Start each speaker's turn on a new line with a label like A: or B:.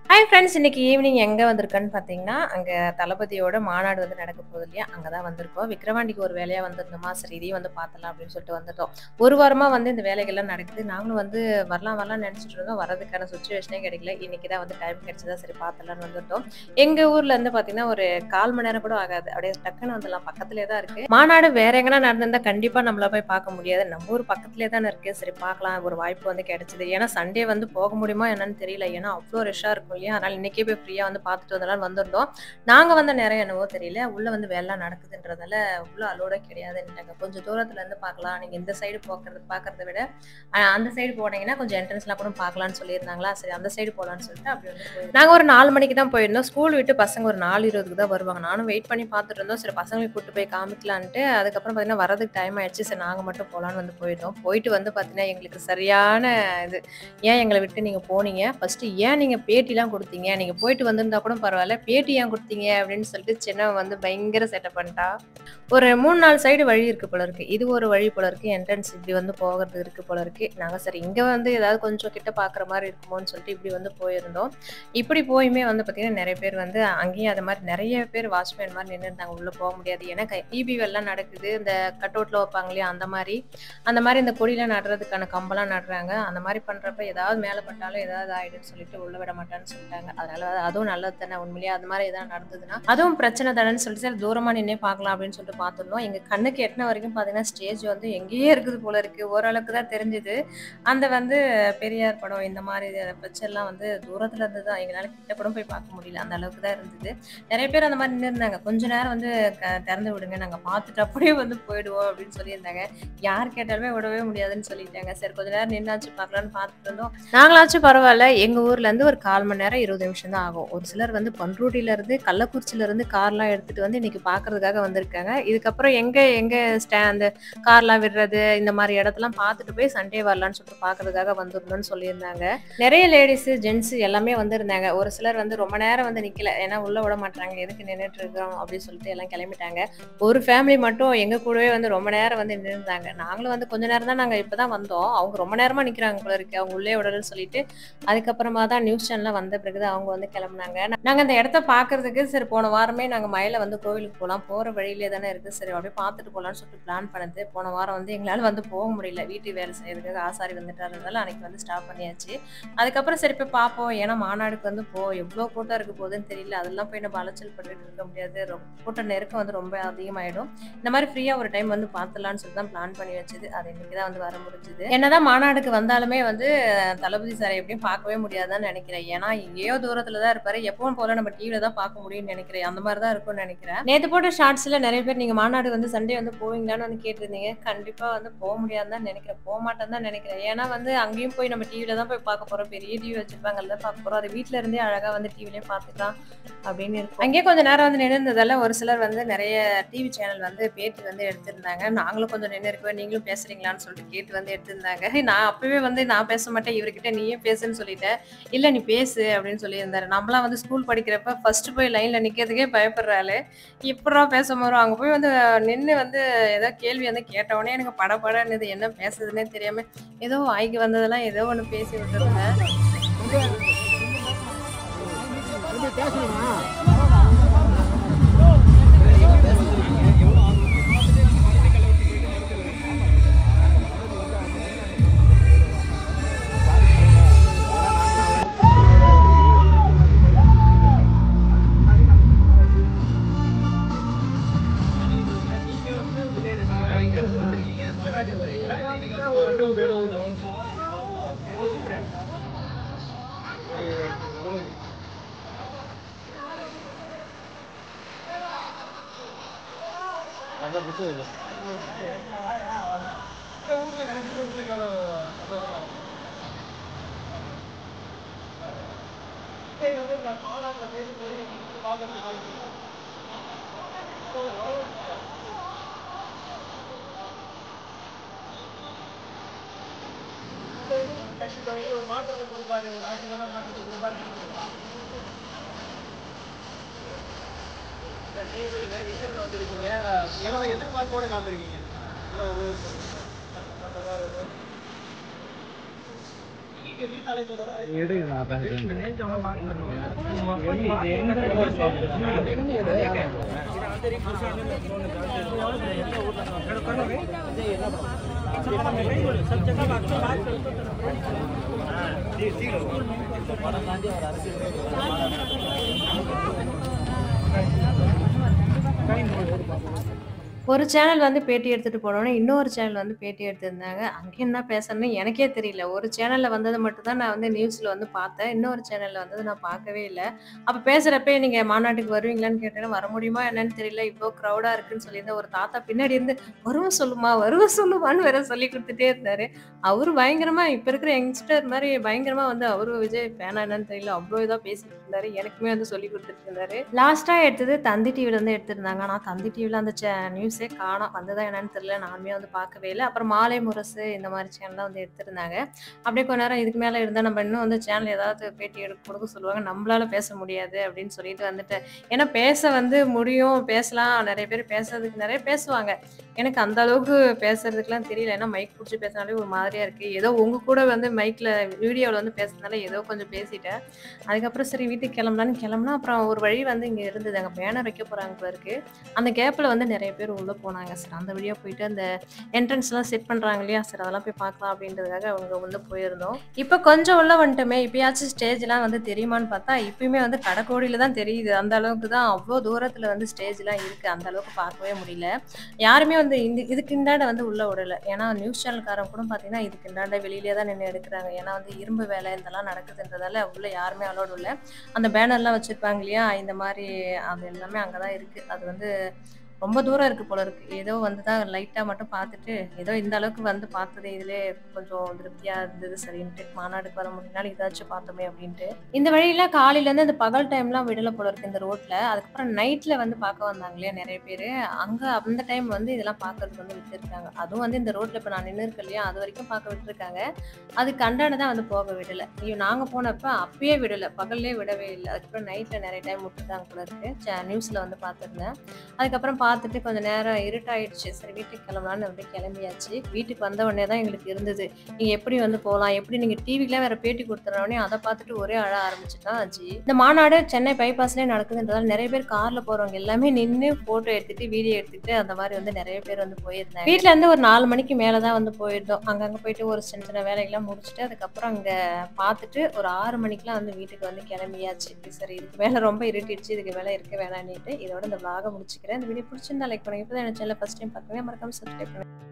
A: Hi friends இன்னைக்கு evening எங்கே வந்திருக்கேன்னு பார்த்தீங்கன்னா அங்கே தளபதியோட மாநாடு வந்து நடக்க போகுது இல்லையா அங்கே தான் வந்திருக்கோம் விக்ரவாண்டிக்கு ஒரு வேலையாக வந்திருந்தோமா சரி இதையும் வந்து பார்த்தலாம் அப்படின்னு சொல்லிட்டு வந்துட்டோம் ஒரு வாரமாக வந்து இந்த வேலைகள்லாம் நடக்குது நாங்களும் வந்து வரலாம் வரலாம் நினச்சிட்டு இருந்தோம் வரதுக்கான சுச்சுவேஷனே கிடைக்கல இன்னைக்கு தான் வந்து டைம் கிடைச்சதா சரி பார்த்தலாம்னு வந்துட்டோம் எங்கள் ஊர்ல இருந்து பார்த்தீங்கன்னா ஒரு கால் மணி நேரம் கூட ஆகாது அப்படியே டக்குன்னு வந்துடலாம் பக்கத்துலேயே தான் இருக்கு மாநாடு வேற எங்கன்னா நடந்திருந்தா கண்டிப்பாக நம்மள போய் பார்க்க முடியாது நம்ம ஊர் பக்கத்துலேயே தானே இருக்கு சரி பார்க்கலாம் ஒரு வாய்ப்பு வந்து கிடைச்சது ஏன்னா சண்டே வந்து போக முடியுமா என்னன்னு தெரியல ஏன்னா அவ்வளோ ரஷ்ஷாக இருக்கும் இல்லையா அதனால இன்னைக்கே போய் ஃப்ரீயாக வந்து பார்த்துட்டு வந்தலாம் வந்திருந்தோம் நாங்கள் வந்த நேரம் என்னவோ தெரியல உள்ள வந்து வேலை நடக்குதுன்றதால உள்ள அலோட கிடையாதுன்ட்டாங்க கொஞ்சம் தூரத்துல இருந்து பார்க்கலாம் நீங்க இந்த சைடு போக்குறது பார்க்கறத விட அஹ், அந்த சைடு போனீங்கன்னா கொஞ்சம் என்ட்ரன்ஸ்லாம் கூட பார்க்கலாம்னு சொல்லியிருந்தாங்களா சரி அந்த சைடு போகலான்னு சொல்லிட்டு அப்படி வந்து போயிருந்தோம். நாங்க ஒரு நாலு மணிக்கு தான் போயிருந்தோம் ஸ்கூல் விட்டு பசங்க ஒரு நாலு இருபதுக்கு தான் வருவாங்க நானும் வெயிட் பண்ணி பார்த்துட்டு இருந்தோம் சரி பசங்களை கூட்டு போய் காமிக்கலான்ட்டு அதுக்கப்புறம் பார்த்தீங்கன்னா வரதுக்கு டைம் ஆயிடுச்சு சரி நாங்கள் மட்டும் போகலான்னு வந்து போயிட்டோம் போயிட்டு வந்து பார்த்தீங்கன்னா எங்களுக்கு சரியான இது ஏன் எங்களை விட்டு நீங்க போனீங்க ஃபர்ஸ்ட் ஏன் நீங்க பேட்டிலாம் கொடுத்தீங்க நீங்க போயிட்டு வந்திருந்தா கூட பரவாயில்ல பேட்டி ஏன் கொடுத்தீங்க அப்படின்னு சொல்லிட்டு சின்ன வந்து பயங்கர செட்டப் பண்ணிட்டா ஒரு மூணு நாலு சைடு வழி இருக்கு போல இருக்கு இது ஒரு வழி போல இருக்கு என்ட்ரன்ஸ் இப்படி வந்து போகிறது இருக்கு போல இருக்கு நாங்க சரி இங்க வந்து ஏதாவது கொஞ்சம் கிட்ட பாக்குற மாதிரி இருக்குமோன்னு சொல்லிட்டு இப்படி வந்து போயிருந்தோம் இப்படி போயுமே வந்து பாத்தீங்கன்னா நிறைய பேர் வந்து அங்கேயும் அது மாதிரி நிறைய பேர் வாட்ச்மேன் மாதிரி நின்று இருந்தாங்க உள்ள போக முடியாது ஏன்னா இபி எல்லாம் நடக்குது இந்த கட் அவுட்ல வைப்பாங்க இல்லையா அந்த மாதிரி அந்த மாதிரி இந்த கொடியில நடுறதுக்கான கம்பெல்லாம் நடுறாங்க அந்த மாதிரி பண்றப்ப ஏதாவது மேல பட்டாலும் ஏதாவது ஆயிடுன்னு சொல்லிட்டு உள்ள விட மாட்டான்னு சொல்லிட்டாங்க அதனால அதுவும் நல்லது தானே உண்மையிலேயே அது மாதிரி ஏதாவது நடந்ததுன்னா அதுவும் பிரச்சனை தானேன்னு சொல்லிட்டு சரி தூரமா நின்னே பார்க்கலாம் அப்படின்னு சொல்லிட்டு பார்த்துருந்தோம் எங்க கண்ணுக்கு எட்டின வரைக்கும் பாத்தீங்கன்னா ஸ்டேஜ் வந்து எங்கேயே இருக்குது போல இருக்கு ஓரளவுக்கு தான் தெரிஞ்சுது அந்த வந்து பெரியார் படம் இந்த மாதிரி பச்செல்லாம் வந்து தூரத்துல இருந்து தான் எங்களால கிட்ட கூட போய் பார்க்க முடியல அந்த அளவுக்கு தான் இருந்தது நிறைய பேர் அந்த மாதிரி நின்று இருந்தாங்க கொஞ்ச நேரம் வந்து க- திறந்து விடுங்க நாங்க பார்த்துட்டு அப்படியே வந்து போயிடுவோம் அப்படின்னு சொல்லியிருந்தாங்க யார் கேட்டாலுமே விடவே முடியாதுன்னு சொல்லிட்டாங்க சரி கொஞ்ச நேரம் நின்னாச்சு பார்க்கலாம்னு பார்த்துட்டு இருந்தோம் நாங்களாச்சும் பரவாயில்ல எங்க ஊர்ல இருந்து ஒரு கால் மணி நேரம் இருபது நிமிஷம் தான் ஆகும் ஒரு சிலர் வந்து பண்ருட்டில இருந்து கள்ளக்குறிச்சியில இருந்து கார்லாம் எடுத்துட்டு வந்து இன்னைக்கு பாக்குறதுக்காக வந்திருக்காங்க இதுக்கப்புறம் எங்க எங்க ஸ்டே அந்த கார்லாம் விடுறது இந்த மாதிரி இடத்தெல்லாம் பார்த்துட்டு போய் சண்டே வரலாம்னு சொல்லிட்டு பாக்குறதுக்காக வந்திருந்தோம்னு சொல்லியிருந்தாங்க நிறைய லேடிஸ் ஜென்ஸ் எல்லாமே வந்திருந்தாங்க ஒரு சிலர் வந்து ரொம்ப நேரம் வந்து நிக்கல ஏன்னா உள்ள விட மாட்டாங்க எதுக்கு நின்றுட்டு இருக்கோம் அப்படின்னு சொல்லிட்டு எல்லாம் கிளம்பிட்டாங்க ஒரு ஃபேமிலி மட்டும் எங்க கூடவே வந்து ரொம்ப நேரம் வந்து நின்றுருந்தாங்க நாங்களும் வந்து கொஞ்ச நேரம் தான் நாங்க இப்பதான் வந்தோம் அவங்க ரொம்ப நேரமா நிக்கிறாங்க போல இருக்கு அவங்க உள்ளே விடலன்னு சொல்லிட்டு அதுக்கப்புறமா தான் நியூஸ் சேனல்ல வந்த பிறகு தான் அவங்க வந்து கிளம்புனாங்க நாங்க அந்த இடத்த பாக்குறதுக்கு சரி போன வாரமே நாங்க மயில வந்து கோவிலுக்கு போலாம் போற வழியிலே தானே இருக்கு சரி அப்படியே பார்த்துட்டு போலாம்னு சொல்லிட்டு பிளான் பண்ணது போன வாரம் வந்து எங்களால வந்து போக முடியல வீட்டு வேலை செய்யறதுக்காக ஆசாரி வந்துட்டாருனால அன்னைக்கு வந்து ஸ்டாப் பண்ணியாச்சு அதுக்கப்புறம் சரி போய் பார்ப்போம் ஏன்னா மாநாடுக்கு வந்து போ எவ்வளோ கூட்டம் இருக்க போகுதுன்னு தெரியல அதெல்லாம் போய் நம்ம அலைச்சல் பண்ணிட்டு இருக்க முடியாது ரொம்ப கூட்டம் நெருக்கம் வந்து ரொம்ப அதிகமாயிடும் இந்த மாதிரி ஃப்ரீயா ஒரு டைம் வந்து பார்த்துலாம்னு சொல்லி தான் பிளான் பண்ணி வச்சது அது இன்னைக்கு தான் வந்து வர முடிஞ்சது என்னதான் மாநாடுக்கு வந்தாலுமே வந்து தளபதி சாரை எப்படியும் பார்க்கவே முடியாதுன்னு நினைக்கிறேன் ஏன்னா எங்கேயோ தூரத்துல தான் இருப்பாரு எப்பவும் போல நம்ம டிவில தான் பார்க்க முடியும்னு நினைக்கிறேன் அந்த மாதிரி தான் இருக்கும்னு நினைக்கிறேன் நேத்து போட்ட ஷார்ட்ஸ்ல நிறைய பேர் நீங்க மாநாடு வந்து சண்டே வந்து போவீங்களான்னு வந்து கேட்டிருந்தீங்க கண்டிப்பா வந்து போக முடியாதுன்னு தான் நினைக்கிறேன் போக மாட்டேன்னு தான் நினைக்கிறேன் ஏன்னா வந்து அங்கேயும் போய் நம்ம டிவில தான் போய் பார்க்க போறோம் பெரிய டிவி வச்சிருப்பாங்க தான் பார்க்க போறோம் அது வீட்ல இருந்தே அழகா வந்து டிவிலே பார்த்துக்கலாம் அப்படின்னு இருக்கும் அங்கேயே கொஞ்ச நேரம் வந்து நின்றுதால ஒரு சிலர் வந்து நிறைய டிவி சேனல் வந்து பேட்டி வந்து எடுத்திருந்தாங்க நாங்களும் கொஞ்சம் நின்று இருக்கோம் நீங்களும் பேசுறீங்களான்னு சொல்லிட்டு கேட்டு வந்து எடுத்திருந்தாங்க நான் அப்பவே வந்து நான் பேச மாட்டேன் இவர்கிட்ட நீயே பேசுன்னு சொல்லிட்டேன் இல்ல நீ பேசு அப்படின்னு சொல்லியிருந்தாரு நம்மளாம் வந்து ஸ்கூல் படிக்கிறப்ப ஃபர்ஸ்ட் போய் லைன்ல நிக்கிறதுக்கே பயப்படுறாரு இப்படா பேச போறோம் அங்க போய் வந்து நின்று வந்து ஏதோ கேள்வி வந்து கேட்ட உடனே எனக்கு படபடன்னு இது என்ன பேசுறதுன்னே தெரியாம ஏதோ வாய்க்கு வந்ததெல்லாம் ஏதோ ஒண்ணு பேசி விட்டுருந்தேன்
B: எதிர்பார்ப்போட காத்திருக்கீங்க நீங்க வீட்டு அழைப்பதோட
A: ஒரு சேனல் வந்து பேட்டி எடுத்துட்டு போனோனே, இன்னொரு சேனல் வந்து பேட்டி எடுத்திருந்தாங்க. அங்க என்ன பேசணும்னு எனக்கே தெரியல. ஒரு சேனல்ல வந்தது மட்டும் தான் நான் வந்து நியூஸ்ல வந்து பார்த்தேன். இன்னொரு சேனல்ல வந்தது நான் பார்க்கவே இல்ல. அப்ப பேசுறப்பயே நீங்க மாநாட்டுக்கு வருவீங்களான்னு கேட்டேன்னா, வர முடியுமா என்னன்னு தெரியல. இவ்ளோ க்ரவுடா இருக்குன்னு சொல்லியிருந்த ஒரு தாத்தா பின்னாடி இருந்து, "வருவ சொல்லுமா, வருவ சொல்லுமான்னு" வேற சொல்லிக் குடுத்துட்டே இருந்தாரு. அவரு பயங்கரமா இப்ப இருக்கிற யங்ஸ்டர் மாரி பயங்கரமா வந்து அவரு விஜய் ஃபேனா என்னன்னு தெரியல. அவ்ளோ இதா பேசிட்டு இருந்தாரு. எனக்குமே வந்து சொல்லிக் குடுத்துட்டு இருந்தாரு. லாஸ்ட்டா எடுத்தது தந்தி டிவில வந்து எடுத்திருந்தாங்க. ஆனா தந்தி டிவில அந்த சே நியூஸே காணோம். வந்ததா என்னன்னு தெரியல. நானுமே வந்து பார்க்கவே இல்ல. அப்புறம் மாலை முரசு இந்த மாரி சேனல்லாம் வந்து எடுத்திருந்தாங்க. அப்படியே கொஞ்ச நேரம் இதுக்கு மேல இருந்தா நம்ம இன்னும் வந்து சேனல் ஏதாவது பேட்டி எடுக்க குடுக்க சொல்லுவாங்க. நம்மளால பேச முடியாது அப்படின்னு சொல்லிட்டு வந்துட்டேன். ஏன்னா பேச வந்து முடியும், பேசலாம். நெறைய பேர் பேசுறதுக்கு நெறைய பேசுவாங்க. எனக்கு அந்த அளவுக்கு பேசுறதுக்குலாம் தெரியல. ஏன்னா மைக் புடிச்சு பேசினாலே ஒரு மாதிரியா இருக்கு. ஏதோ உங்க கூட வந்து மைக்ல வீடியோல வந்து பேசுனதால ஏதோ கொஞ்சம் பேசிட்டேன். அதுக்கப்புறம் சரி வீட்டுக்கு கிளம்பலான்னு கிளம்புனா, அப்புறம் ஒரு வழி வந்து இங்க இருந்தது. அங்க பேனர் வைக்க போறாங்க போல இருக்கு. அந்த கேப்ல வந்து நெறைய பேர் உள்ள போனாங்க. சரி அந்த வழியா போயிட்டு அந்த என்ட்ரன்ஸ்லாம் செட் பண்றாங்க இல்லையா? சரி அதெல்லாம் போய் பார்க்கலாம் அப்படின்றதுக்காக அவங்க வந்து போயிருந்தோம். இப்ப கொஞ்சம் உள்ள வந்துட்டோமே, இப்பயாச்சும் ஸ்டேஜ்லாம் வந்து தெரியுமான்னு பார்த்தா, இப்பயுமே வந்து கடைக்கோடியில தான் தெரியுது. அந்த அளவுக்கு தான் அவ்ளோ தூரத்துல வந்து ஸ்டேஜ்லாம் இருக்கு. அந்த அளவுக்கு பார்க்கவே முடியல. யாருமே வந்து இந்த இதுக்கு இந்தாண்ட வந்து உள்ள விடல. ஏன்னா நியூஸ் சேனல்காரங்க கூட பார்த்தீங்கன்னா, இதுக்கு இந்தாண்ட வெளியிலேயே தான் நின்னு எடுக்குறாங்க. ஏன்னா வந்து இரும்பு வேலை இதெல்லாம் நடக்குதுன்றதால உள்ள யாருமே அலோட் இல்ல. அந்த பேனர்லாம் வச்சிருப்பாங்க இல்லையா? இந்த மாரி அது எல்லாமே அங்க தான் இருக்கு. அது வந்து ரொம்ப தூரம் இருக்கு போல இருக்கு. ஏதோ வந்து தான் லைட்டா மட்டும் பார்த்துட்டு, ஏதோ இந்த அளவுக்கு வந்து பார்த்தது இதுலயே கொஞ்சம் திருப்தியா இருந்தது சரின்ட்டு. மாநாடுக்கு வர முடியலனாலும் இதாச்சும் பார்த்தோமே அப்படின்ட்டு. இந்த வழியில காலையிலேருந்து இந்த பகல் டைம்லாம் விடல போல இருக்கு இந்த ரோட்ல. அதுக்கப்புறம் நைட்ல வந்து பார்க்க வந்தாங்க இல்லையா நெறைய பேரு. அங்க அந்த டைம் வந்து இதெல்லாம் பார்க்கறதுக்கு வந்து விட்டுருக்காங்க. அதுவும் வந்து இந்த ரோட்ல இப்ப நான் நின்னு இருக்கேன் இல்லையா? அது வரைக்கும் பார்க்க விட்டுருக்காங்க. அதுக்கு அந்தாண்ட தான் வந்து போக விடல. ஐயோ! நாங்க போனப்ப அப்பயே விடல. பகல்லே விடவே இல்ல. அதுக்கப்புறம் நைட்ல நெறைய டைம் விட்டுருக்காங்க போல இருக்கு. ச நியூஸ்ல வந்து பார்த்துருந்தேன். அதுக்கப்புறம் பார்த்துட்டு கொஞ்சம் நேரம் இருட்டாயிடுச்சு. சரி வீட்டுக்கு கிளம்பலான்னு அப்படியே கிளம்பியாச்சு. வீட்டுக்கு வந்த உடனே தான் எங்களுக்கு இருந்தது. நீங்க எப்படி வந்து போலாம்? எப்படி நீங்க டிவிக்குலாம் வேற பேட்டி குடுத்துறோனே அத பார்த்துட்டு ஒரே அழ ஆரம்பிச்சுட்டான் அஜி. இந்த மாநாடு சென்னை பைபாஸ்லயே நடக்குதுன்றதால நெறைய பேர் கார்ல போறவங்க எல்லாமே நின்னு ஃபோட்டோ எடுத்துட்டு, வீடியோ எடுத்துட்டு அந்த மாரி வந்து நெறைய பேர் வந்து போயிருந்தாங்க. வீட்ல இருந்து ஒரு 4 மணிக்கு மேல தான் வந்து போயிருந்தோம். அங்கங்க போயிட்டு ஒரு சின்ன சின்ன வேலைகள்லாம் முடிச்சுட்டு, அதுக்கப்புறம் அங்க பார்த்துட்டு ஒரு 6 மணிக்கெல்லாம் வந்து வீட்டுக்கு வந்து கிளம்பியாச்சு. சரி இதுக்கு மேல ரொம்ப இருட்டிடுச்சு. இதுக்கு மேல இருக்க வேணாம்னிட்டு இதோட இந்த விளாக முடிச்சுக்கிறேன். இந்த வீடியோ பிடிச்சிருந்தா லைக் பண்ணுங்க. இப்ப தான் என் சேனல ஃபர்ஸ்ட் டைம் பார்க்குறீங்க மறக்காம சப்ஸ்கிரைப் பண்ணுங்க.